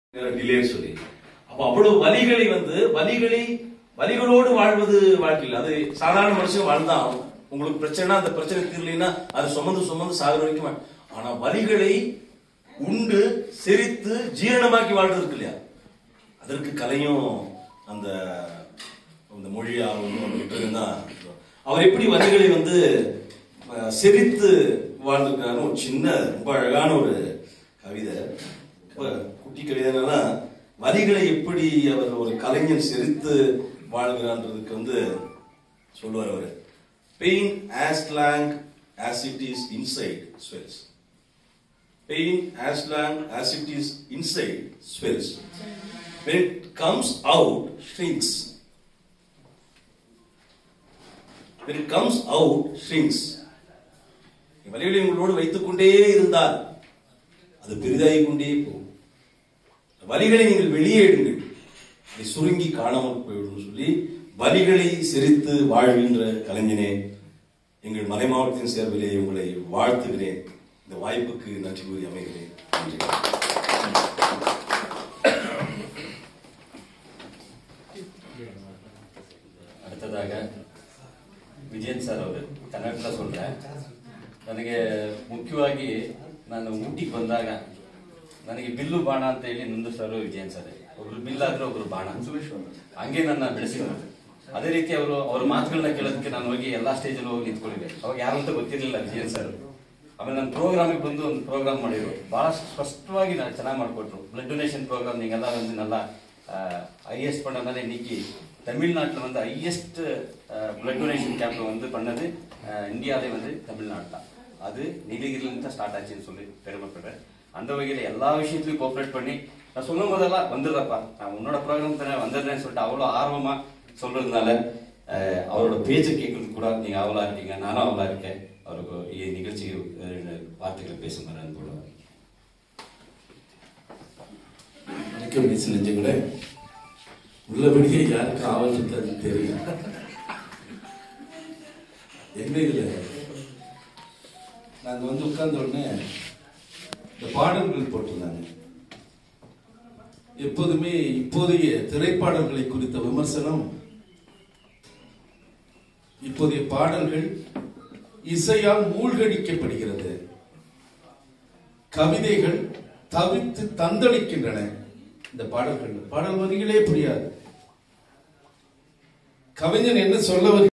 Delay சொல்லி அப்ப அவ்வளவு வலிகளை வந்து வலிகளை வலிகளோடு வாழ்வது வாழ்க்கையில் அது சாதாரண மனுஷன் வாழ்ந்தான் ஆகணும். உங்களுக்கு பிரச்சனை அந்த பிரச்சனை தீரலைன்னா அது சுமந்து சுமந்து சாகுற வரைக்கும் வா- ஆனா வலிகளை உண்டு செரித்து ஜீரணமாக்கி வாழ்றது இருக்கு இல்லையா அதற்கு கலையும் அந்த அந்த மொழி ஆர்வம் தான் அவர் எப்படி வரிகளை வந்து அஹ், செரித்து வாழ்ந்துருக்காரு ஒரு சின்ன ரொம்ப அழகான ஒரு கவிதை ரொம்ப குட்டி கவிதைனா வரிகளை எப்படி அவர் ஒரு கலைஞன் செரித்து வாழ்கிறான்றதுக்கு வந்து சொல்லுவார் அவர் pain as long as it is inside swells pain as long as it is inside swells when it comes out shrinks when it comes out shrinks வலிகளை உங்களோடு வைத்துக் கொண்டே இருந்தால் அது பெரிதாகிக் கொண்டே போகும் வலிகளை நீங்கள் வெளியே எடுங்கள் அதை சுருங்கி காணாமல் போய்விடும் சொல்லி வலிகளை சிரித்து வாழ்கின்ற கலைஞனே எங்கள் மலை மாவட்டத்தின் சேர்விலே உங்களை வாழ்த்துகிறேன் இந்த வாய்ப்புக்கு நன்றி கூறி அமைகிறேன் நன்றி அடுத்ததாக ವಿಜಯನ್ ಸರ್ ಅವರು ಕನ್ನಡ சொல்றே ನನಗೆ ಮುಖ್ಯವಾಗಿ ನಾನು ಊಟಿಗೆ ಬಂದಾಗ ನನಗೆ ಬಿಲ್ಲು ಬಾಣ ಅಂತ ಹೇಳಿ ನಂದು ಸರ್ ವಿಜಯನ್ ಸರ್ ಒಬ್ರು ಬಿಲ್ ಆದ್ರೆ ಒಬ್ರು ಬಾಣ ಹಂಗೆ ನನ್ನ ಬೆಳೆಸಿದ್ರು ಅದೇ ರೀತಿ ಅವರು ಅವ್ರ ಮಾತುಗಳನ್ನ ಕೇಳೋದಕ್ಕೆ ನಾನು ಹೋಗಿ ಎಲ್ಲಾ ಸ್ಟೇಜಲ್ಲಿ ಹೋಗಿ ನಿಂತ್ಕೊಂಡಿದ್ದೆ ಅವಾಗ ಯಾರು ಅಂತ ಗೊತ್ತಿರಲಿಲ್ಲ ವಿಜಯನ್ ಸರ್ ಆಮೇಲೆ ನನ್ನ ಪ್ರೋಗ್ರಾಮಿಗೆ ಬಂದು ಒಂದು ಪ್ರೋಗ್ರಾಮ್ ಮಾಡಿದ್ರು ಬಹಳ ಸ್ಪಷ್ಟವಾಗಿ ನಾನು ಚೆನ್ನಾಗಿ ಮಾಡಿಕೊಟ್ರು ಬ್ಲಡ್ ಡೊನೇಷನ್ ಪ್ರೋಗ್ರಾಮ್ நீங்கெல்லாம் வந்து நல்லா ஹையஸ்ட் பண்ணனால இன்னைக்கு தமிழ்நாட்டில் வந்து ஹையஸ்ட் பிளட் டொனேஷன் கேம்ப் வந்து பண்ணது அஹ், இந்தியாவிலே வந்து தமிழ்நாடு தான் அது நீலகிரியிலிருந்து தான் ஸ்டார்ட் ஆச்சுன்னு சொல்லி பெருமைப்படுறேன் அந்த வகையில் எல்லா விஷயத்துலையும் கோஆப்ரேட் பண்ணி நான் சொல்லும் போதெல்லாம் வந்துடுறப்பா நான் உன்னோட ப்ரோக்ராம் தானே வந்துடுறேன்னு சொல்லிட்டு அவ்வளோ ஆர்வமா சொல்றதுனால அஹ், அவரோட பேச்சை கேட்கறதுக்கு கூட நீங்க அவளா இருக்கீங்க நானும் அவளா இருக்கேன் அவருக்கு ಈ நிகழ்ச்சிக்கு ரெண்டு வார்த்தைகளை பேசுமாறு அன்போடு வணக்கம் பேச கூட உள்ளபடியே யாருக்கு ஆவல் இருக்காது தெரியும் என்ன இதுல நாங்க வந்து உட்கார்ந்த உடனே இந்த பாடல்கள் போட்டிருந்தாங்க எப்போதுமே இப்போதைய திரைப்பாடல்களை குறித்த விமர்சனம் இப்போதைய பாடல்கள் இசையால் மூழ்கடிக்கப்படுகிறது கவிதைகள் தவித்து தந்தளிக்கின்றன இந்த பாடல்கள் பாடல் வரிகளே புரியாது கவிஞன் என்ன சொல்ல வருகிறார்